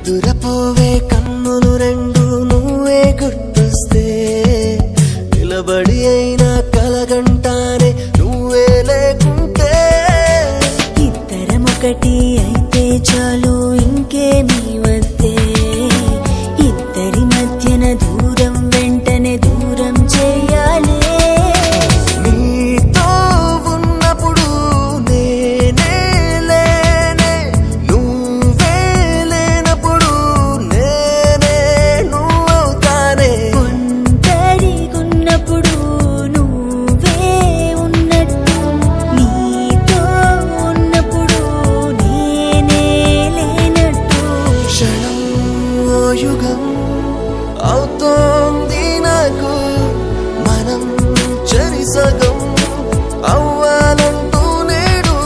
నిదురపోవే కన్నులు రెండు నువ్వే గుర్తొస్తే నిలబడి అయినా కలగంటానే నువ్వే లేకుంటే ఇద్దరం ఒకటి అయితే చాలు ఇంకేమీ వద్దే ఇద్దరి మధ్యన దూరం వెంటనే దూరం చేయాలి నీతో ఉన్నప్పుడు నేనే లేనే నువ్వే లేనప్పుడు నేనే నువ్వవుతానే ఒంటరిగున్నప్పుడు నువ్వే ఉన్నట్టు నీతో ఉన్నప్పుడు నేనే లేనట్టు క్షణం ఓ యుగం అవుతోంది నాకు మనం చెరిసగం అవ్వాలంటూ నేడు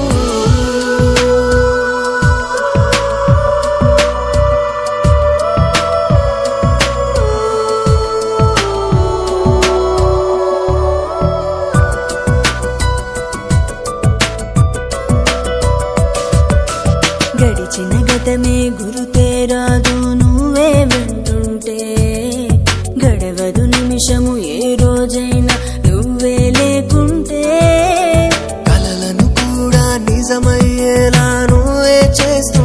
గడిచిన గతమే గురుతే రాదు నువ్వే వింటుంటే గడవదు నిమిషము ఏ రోజైనా నువ్వే లేకుంటే కలలను కూడా నిజమయ్యేలా నువ్వే చేస్తూ